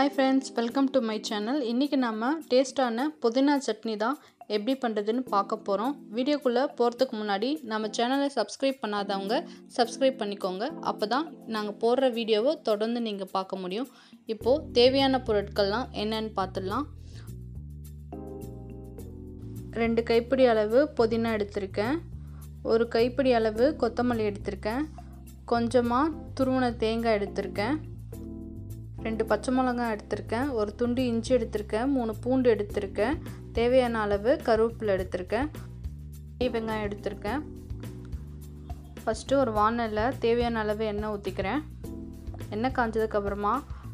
hi friends welcome to my channel இன்றைக்கி நம்ம டேஸ்டான புதினா சட்னி தான் எப்படி பண்ணுறதுன்னு பார்க்க போகிறோம் வீடியோக்குள்ளே போகிறதுக்கு முன்னாடி நம்ம சேனலை சப்ஸ்கிரைப் பண்ணாதவங்க சப்ஸ்கிரைப் பண்ணிக்கோங்க அப்போ தான் நாங்கள் போடுற வீடியோவை தொடர்ந்து நீங்கள் பார்க்க முடியும் இப்போது தேவையான பொருட்கள்லாம் என்னென்னு பார்த்துடலாம் ரெண்டு கைப்பிடி அளவு புதினா எடுத்திருக்கேன் ஒரு கைப்பிடி அளவு கொத்தமல்லி எடுத்திருக்கேன் கொஞ்சமாக துருவன தேங்காய் எடுத்திருக்கேன் ரெண்டு பச்சை மிளகாய் எடுத்திருக்கேன் ஒரு துண்டு இஞ்சி எடுத்திருக்கேன் மூணு பூண்டு எடுத்திருக்கேன் தேவையான அளவு கருவேப்பிலை எடுத்திருக்கேன் வெங்காயம் எடுத்திருக்கேன் ஃபஸ்ட்டு ஒரு வானலில் தேவையான அளவு எண்ணெய் ஊற்றிக்கிறேன் எண்ணெய் காஞ்சதுக்கப்புறமா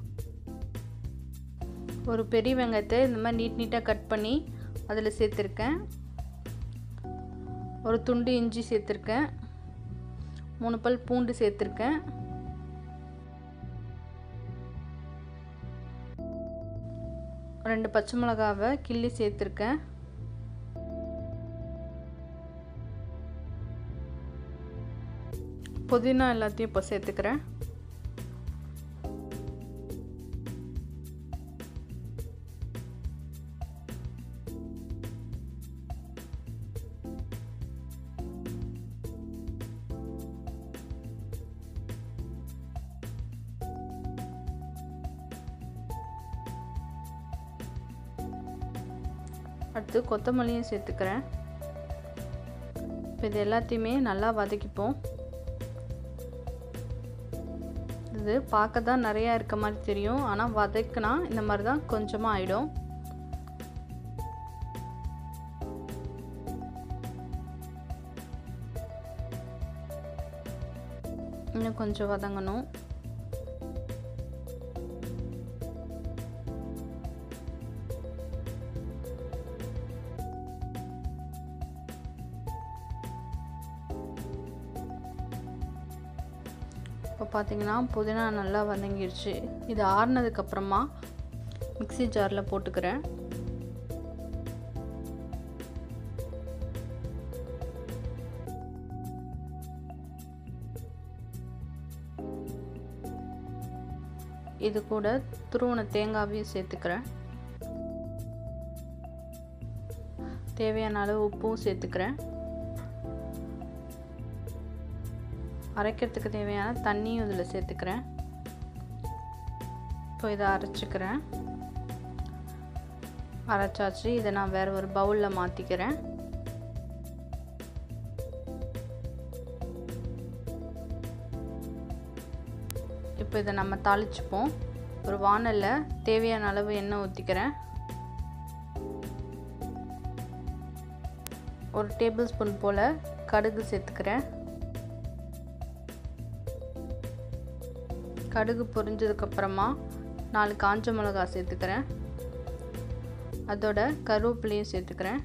ஒரு பெரிய வெங்காயத்தை இந்த மாதிரி நீட் நீட்டாக கட் பண்ணி அதில் சேர்த்துருக்கேன் ஒரு துண்டு இஞ்சி சேர்த்துருக்கேன் மூணு பல் பூண்டு சேர்த்துருக்கேன் ரெண்டு பச்சை மிளகாவை கிள்ளி சேர்த்துருக்கேன் புதினா எல்லாத்தையும் இப்போ சேர்த்துக்கிறேன் அடுத்து கொத்தமல்லியும் சேர்த்துக்கிறேன் இப்போ இது எல்லாத்தையுமே நல்லா வதக்கிப்போம் இது பார்க்க தான் நிறையா இருக்க மாதிரி தெரியும் ஆனால் வதக்குனா இந்த மாதிரி தான் கொஞ்சமாக ஆகிடும் இன்னும் கொஞ்சம் வதங்கணும் இப்போ பார்த்தீங்கன்னா புதினா நல்லா வதங்கிடுச்சு இது ஆறுனதுக்கப்புறமா மிக்சி ஜாரில் போட்டுக்கிறேன் இது கூட துருவன தேங்காவையும் சேர்த்துக்கிறேன் தேவையான அளவு உப்பும் சேர்த்துக்கிறேன் அரைக்கிறதுக்கு தேவையான தண்ணியும் இதில் சேர்த்துக்கிறேன் இப்போ இதை அரைச்சிக்கிறேன் அரைச்சாச்சு இதை நான் வேறு ஒரு பவுலில் மாற்றிக்கிறேன் இப்போ இதை நம்ம தாளிச்சுப்போம் ஒரு வானலில் தேவையான அளவு எண்ணெய் ஊற்றிக்கிறேன் ஒரு டேபிள் ஸ்பூன் போல் கடுகு சேர்த்துக்கிறேன் கடுகு பொரிஞ்சதுக்கப்புறமா நாலு காஞ்ச மிளகா சேர்த்துக்கிறேன் அதோட கருவேப்பிலையும் சேர்த்துக்கிறேன்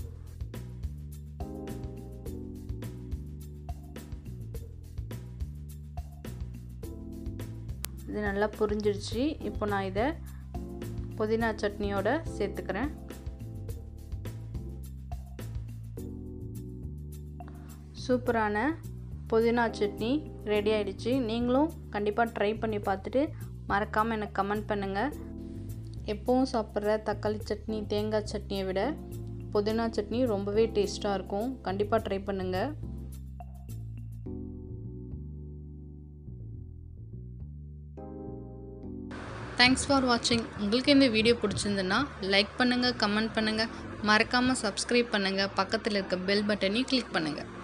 இது நல்லா புரிஞ்சிடுச்சு இப்போ நான் இதை புதினா சட்னியோட சேர்த்துக்கிறேன் சூப்பரான புதினா சட்னி ரெடி ஆகிடுச்சு நீங்களும் கண்டிப்பாக ட்ரை பண்ணி பார்த்துட்டு மறக்காமல் எனக்கு கமெண்ட் பண்ணுங்கள் எப்போவும் சாப்பிட்ற தக்காளி சட்னி தேங்காய் சட்னியை விட புதினா சட்னி ரொம்பவே டேஸ்ட்டாக இருக்கும் கண்டிப்பாக ட்ரை பண்ணுங்கள் தேங்க்ஸ் ஃபார் வாட்சிங் உங்களுக்கு இந்த வீடியோ பிடிச்சிருந்துன்னா லைக் பண்ணுங்கள் கமெண்ட் பண்ணுங்கள் மறக்காமல் சப்ஸ்கிரைப் பண்ணுங்கள் பக்கத்தில் இருக்க பெல் பட்டனையும் கிளிக் பண்ணுங்கள்